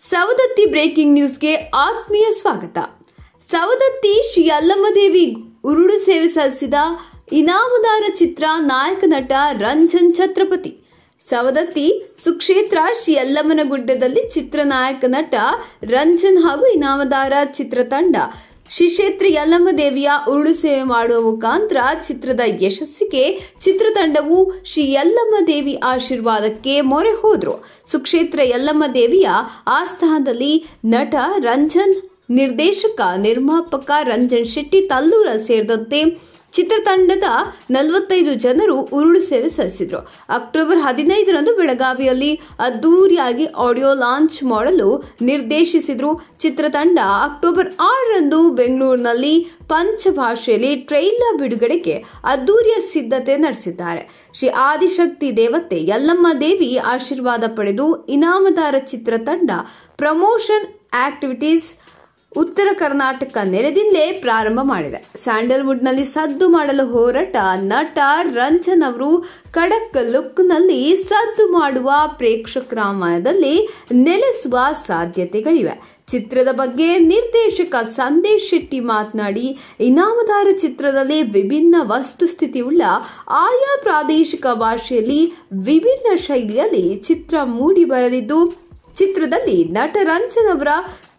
Savadatti breaking ನ್ಯೂಸ್ಗೆ ಆತ್ಮೀಯ ಸ್ವಾಗತ ಸವದತ್ತಿ ಶ್ರೀ ಅಲ್ಲಮ್ಮದೇವಿ ಉರುಳು ಸೇವೆ ಸಲ್ಲಿಸಿದ ಇನಾಮದಾರ ಚಿತ್ರ ನಾಯಕ ನಟ ರಂಜನ್ ಛತ್ರಪತಿ ಸವದತ್ತಿ ಸುಕ್ಷೇತ್ರ ಶ್ರೀ ಅಲ್ಲಮ್ಮನ ಗುಡ್ಡದಲ್ಲಿ ಚಿತ್ರನಾಯಕ ನಟ ರಂಜನ್ ಹಾಗೂ ಇನಾಮದಾರ ಚಿತ್ರತಂಡ ಶ್ರೀ ಕ್ಷೇತ್ರ ಯಲ್ಲಮ್ಮ ದೇವಿಯ ಉರುಳು ಸೇವೆ ಮಾಡುವ ಮುಖಾಂತರ ಚಿತ್ರದ ಯಶಸ್ಸಿಗೆ ಚಿತ್ರತಂಡವು ಶ್ರೀ ಯಲ್ಲಮ್ಮ ದೇವಿ ಆಶೀರ್ವಾದಕ್ಕೆ ಮೊರೆ ಹೋದ್ರು ಸುಕ್ಷೇತ್ರ ಯಲ್ಲಮ್ಮ ದೇವಿಯ ಆಸ್ಥಾನದಲ್ಲಿ ನಟ ರಂಜನ್ ನಿರ್ದೇಶಕ ನಿರ್ಮಾಪಕ ರಂಜನ್ ಶೆಟ್ಟಿ ತಲ್ಲೂರ ಸೇರಿದಂತೆ ಚಿತ್ರತಂಡದ ನಲವತ್ತೈದು ಜನರು ಉರುಳು ಸೇವೆ ಸಲ್ಲಿಸಿದರು ಅಕ್ಟೋಬರ್ ಹದಿನೈದರಂದು ಬೆಳಗಾವಿಯಲ್ಲಿ ಅದ್ದೂರಿಯಾಗಿ ಆಡಿಯೋ ಲಾಂಚ್ ಮಾಡಲು ನಿರ್ದೇಶಿಸಿದ್ರು ಚಿತ್ರತಂಡ ಅಕ್ಟೋಬರ್ ಆರರಂದು ಬೆಂಗಳೂರಿನಲ್ಲಿ ಪಂಚಭಾಷೆಯಲ್ಲಿ ಟ್ರೈಲರ್ ಬಿಡುಗಡೆಗೆ ಅದ್ದೂರಿಯ ಸಿದ್ಧತೆ ನಡೆಸಿದ್ದಾರೆ ಶ್ರೀ ಆದಿಶಕ್ತಿ ದೇವತೆ ಯಲ್ಲಮ್ಮ ದೇವಿ ಆಶೀರ್ವಾದ ಪಡೆದು ಇನಾಮದಾರ ಚಿತ್ರತಂಡ ಪ್ರಮೋಷನ್ ಆಕ್ಟಿವಿಟೀಸ್ ಉತ್ತರ ಕರ್ನಾಟಕ ನೆರೆದಿಂದಲೇ ಪ್ರಾರಂಭ ಮಾಡಿದೆ ಸ್ಯಾಂಡಲ್ವುಡ್ನಲ್ಲಿ ಸದ್ದು ಮಾಡಲು ಹೋರಾಟ ನಟ ರಂಜನ್ ಅವರು ಖಡಕ್ ಲುಕ್ನಲ್ಲಿ ಸದ್ದು ಮಾಡುವ ಪ್ರೇಕ್ಷಕರಾಮಯದಲ್ಲಿ ನೆಲೆಸುವ ಸಾಧ್ಯತೆಗಳಿವೆ ಚಿತ್ರದ ಬಗ್ಗೆ ನಿರ್ದೇಶಕ ಸಂದೇಶ್ ಶೆಟ್ಟಿ ಮಾತನಾಡಿ ಇನಾಮದಾರ ಚಿತ್ರದಲ್ಲಿ ವಿಭಿನ್ನ ವಸ್ತುಸ್ಥಿತಿಯುಳ್ಳ ಆಯಾ ಪ್ರಾದೇಶಿಕ ಭಾಷೆಯಲ್ಲಿ ವಿಭಿನ್ನ ಶೈಲಿಯಲ್ಲಿ ಚಿತ್ರ ಮೂಡಿ ಬರಲಿದ್ದು ಚಿತ್ರದಲ್ಲಿ ನಟ ರಂಜನ್ ಅವರ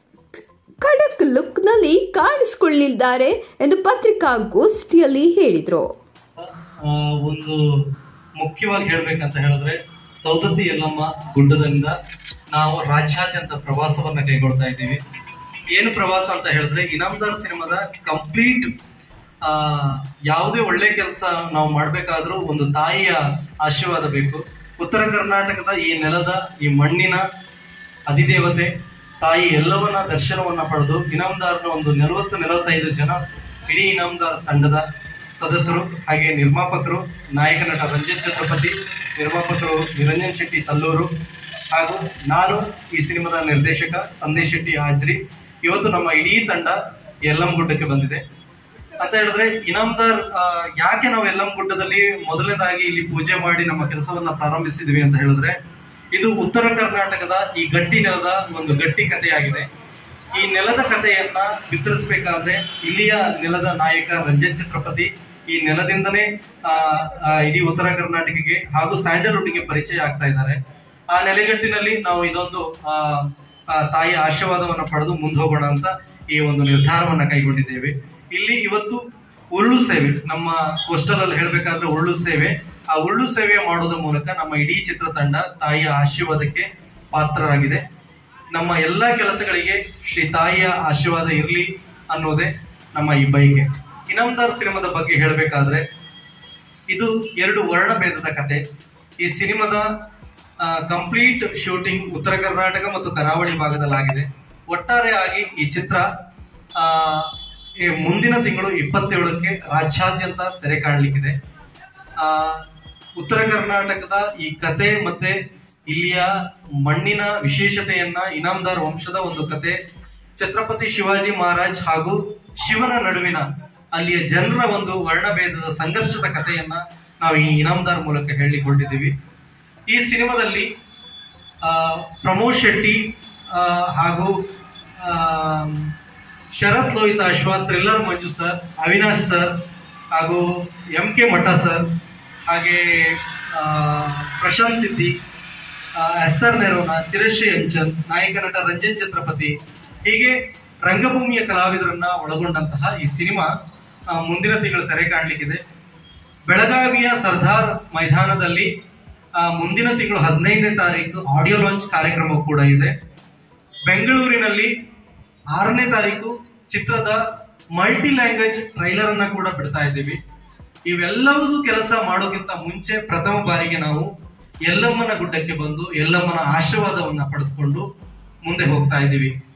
ಖಡಕ್ ಲುಕ್ನಲ್ಲಿ ಕಾಣಿಸಿಕೊಳ್ಳಿದ್ದಾರೆ ಎಂದು ಪತ್ರಿಕಾಗೋಷ್ಠಿಯಲ್ಲಿ ಹೇಳಿದರು ಆ, ಒಂದು ಮುಖ್ಯವಾಗಿ ಹೇಳ್ಬೇಕಂತ ಹೇಳಿದ್ರೆ ಸೌದತ್ತಿ ಯಲ್ಲಮ್ಮ ಗುಡ್ಡದಿಂದ ನಾವು ರಾಜ್ಯಾದ್ಯಂತ ಪ್ರವಾಸವನ್ನ ಕೈಗೊಳ್ತಾ ಇದ್ದೀವಿ ಏನು ಪ್ರವಾಸ ಅಂತ ಹೇಳಿದ್ರೆ ಇನಾಮದಾರ್ ಸಿನಿಮಾದ ಕಂಪ್ಲೀಟ್ ಆ ಯಾವುದೇ ಒಳ್ಳೆ ಕೆಲಸ ನಾವು ಮಾಡ್ಬೇಕಾದ್ರೂ ಒಂದು ತಾಯಿಯ ಆಶೀರ್ವಾದ ಬೇಕು ಉತ್ತರ ಕರ್ನಾಟಕದ ಈ ನೆಲದ ಈ ಮಣ್ಣಿನ ಅಧಿದೇವತೆ ತಾಯಿ ಎಲ್ಲವನ್ನ ದರ್ಶನವನ್ನ ಪಡೆದು ಇನಾಮದಾರನ ಒಂದು ನಲವತ್ತು ನಲವತ್ತೈದು ಜನ ಇಡೀ ಇನಾಮದಾರ್ ತಂಡದ ಸದಸ್ಯರು ಹಾಗೆ ನಿರ್ಮಾಪಕರು ನಾಯಕ ನಟ ರಂಜಿತ್ ಛತ್ರಪತಿ ನಿರ್ಮಾಪಕರು ನಿರಂಜನ್ ಶೆಟ್ಟಿ ತಲ್ಲೂರು ಹಾಗೂ ನಾನು ಈ ಸಿನಿಮಾದ ನಿರ್ದೇಶಕ ಸಂದೇಶ್ ಶೆಟ್ಟಿ ಹಾಜ್ರಿ ಇವತ್ತು ನಮ್ಮ ಇಡೀ ತಂಡ ಯಲ್ಲಂಗುಡ್ಡಕ್ಕೆ ಬಂದಿದೆ ಅಂತ ಹೇಳಿದ್ರೆ ಇನಾಮದಾರ್ ಆ, ಯಾಕೆ ನಾವು ಯಲ್ಲಂಗುಡ್ಡದಲ್ಲಿ ಮೊದಲನೇದಾಗಿ ಇಲ್ಲಿ ಪೂಜೆ ಮಾಡಿ ನಮ್ಮ ಕೆಲಸವನ್ನ ಪ್ರಾರಂಭಿಸಿದ್ವಿ ಅಂತ ಹೇಳಿದ್ರೆ ಇದು ಉತ್ತರ ಕರ್ನಾಟಕದ ಈ ಗಟ್ಟಿ ನೆಲದ ಒಂದು ಗಟ್ಟಿ ಕಥೆಯಾಗಿದೆ ಈ ನೆಲದ ಕಥೆಯನ್ನ ಬಿತ್ತರಿಸಬೇಕಾದ್ರೆ ಇಲ್ಲಿಯ ನೆಲದ ನಾಯಕ ರಂಜನ್ ಛತ್ರಪತಿ ಈ ನೆಲದಿಂದನೇ ಆ, ಆ, ಇಡೀ ಉತ್ತರ ಕರ್ನಾಟಕಕ್ಕೆ ಹಾಗೂ ಸ್ಯಾಂಡಲ್ವುಡ್ಗೆ ಪರಿಚಯ ಆಗ್ತಾ ಇದ್ದಾರೆ ಆ ನೆಲೆಗಟ್ಟಿನಲ್ಲಿ ನಾವು ಇದೊಂದು ಆ, ಆ, ತಾಯಿಯ ಆಶೀರ್ವಾದವನ್ನ ಪಡೆದು ಮುಂದೆ ಹೋಗೋಣ ಅಂತ ಈ ಒಂದು ನಿರ್ಧಾರವನ್ನ ಕೈಗೊಂಡಿದ್ದೇವೆ ಇಲ್ಲಿ ಇವತ್ತು ಉರುಳು ಸೇವೆ ನಮ್ಮ ಕೋಸ್ಟಲ್ ಅಲ್ಲಿ ಹೇಳ್ಬೇಕಾದ್ರೆ ಉರುಳು ಸೇವೆ ಆ ಉರುಳು ಸೇವೆ ಮಾಡೋದ್ರ ಮೂಲಕ ನಮ್ಮ ಇಡೀ ಚಿತ್ರತಂಡ ತಾಯಿಯ ಆಶೀರ್ವಾದಕ್ಕೆ ಪಾತ್ರರಾಗಿದೆ ನಮ್ಮ ಎಲ್ಲಾ ಕೆಲಸಗಳಿಗೆ ಶ್ರೀ ತಾಯಿಯ ಆಶೀರ್ವಾದ ಇರಲಿ ಅನ್ನೋದೇ ನಮ್ಮ ಈ ಬೈಕೆ ಇನಾಮದಾರ್ ಸಿನಿಮಾದ ಬಗ್ಗೆ ಹೇಳಬೇಕಾದ್ರೆ ಇದು ಎರಡು ವರ್ಣಭೇದದ ಕತೆ ಈ ಸಿನಿಮಾದ ಕಂಪ್ಲೀಟ್ ಶೂಟಿಂಗ್ ಉತ್ತರ ಕರ್ನಾಟಕ ಮತ್ತು ಕರಾವಳಿ ಭಾಗದಲ್ಲಾಗಿದೆ ಒಟ್ಟಾರೆಯಾಗಿ ಈ ಚಿತ್ರ ಆ, ಈ ಮುಂದಿನ ತಿಂಗಳು ಇಪ್ಪತ್ತೇಳಕ್ಕೆ ರಾಜ್ಯಾದ್ಯಂತ ತೆರೆ ಕಾಣಲಿಕ್ಕಿದೆ ಆ, ಉತ್ತರ ಕರ್ನಾಟಕದ ಈ ಕತೆ ಮತ್ತೆ ಇಲ್ಲಿಯ ಮಣ್ಣಿನ ವಿಶೇಷತೆಯನ್ನ ಇನಾಮದಾರ್ ವಂಶದ ಒಂದು ಕತೆ ಛತ್ರಪತಿ ಶಿವಾಜಿ ಮಹಾರಾಜ್ ಹಾಗೂ ಶಿವನ ನಡುವಿನ ಅಲ್ಲಿಯ ಜನರ ಒಂದು ವರ್ಣಭೇದದ ಸಂಘರ್ಷದ ಕಥೆಯನ್ನ ನಾವು ಈ ಇನಾಮದಾರ್ ಮೂಲಕ ಹೇಳಿಕೊಂಡಿದ್ದೀವಿ ಈ ಸಿನಿಮಾದಲ್ಲಿ ಆ, ಪ್ರಮೋದ್ ಶೆಟ್ಟಿ ಆ, ಹಾಗೂ ಆ, Sharath Lohitashwa thriller Manju sir Avinash sir ಹಾಗೂ ಎಂ ಕೆ ಮಠ ಸರ್ ಹಾಗೆ ಆ, ಪ್ರಶಾಂತ್ ಸಿದ್ದಿ ಆ, ಎಸ್ತರ್ ನೆರೋನ ಚಿರಶ್ರೀ ಅಂಚನ್ ನಾಯಕ ನಟ ರಂಜನ್ ಛತ್ರಪತಿ ಹೀಗೆ ರಂಗಭೂಮಿಯ ಕಲಾವಿದರನ್ನ ಒಳಗೊಂಡಂತಹ ಈ ಸಿನಿಮಾ ಆ, ಮುಂದಿನ ತಿಂಗಳು ತೆರೆ ಕಾಣಲಿಕ್ಕಿದೆ ಬೆಳಗಾವಿಯ ಸರ್ದಾರ್ ಮೈದಾನದಲ್ಲಿ ಆ, ಮುಂದಿನ ತಿಂಗಳು ಹದಿನೈದನೇ ತಾರೀಕು ಆಡಿಯೋ ಲಾಂಚ್ ಕಾರ್ಯಕ್ರಮ ಕೂಡ ಇದೆ ಬೆಂಗಳೂರಿನಲ್ಲಿ ಆರನೇ ತಾರೀಕು ಚಿತ್ರದ ಮಲ್ಟಿ ಲ್ಯಾಂಗ್ವೇಜ್ ಟ್ರೈಲರ್ ಅನ್ನ ಕೂಡ ಬಿಡ್ತಾ ಇದ್ದೀವಿ ಇವೆಲ್ಲವೂ ಕೆಲಸ ಮಾಡೋಕ್ಕಿಂತ ಮುಂಚೆ ಪ್ರಥಮ ಬಾರಿಗೆ ನಾವು ಯಲ್ಲಮ್ಮನ ಗುಡ್ಡಕ್ಕೆ ಬಂದು ಯಲ್ಲಮ್ಮನ ಆಶೀರ್ವಾದವನ್ನ ಪಡೆದುಕೊಂಡು ಮುಂದೆ ಹೋಗ್ತಾ ಇದ್ದೀವಿ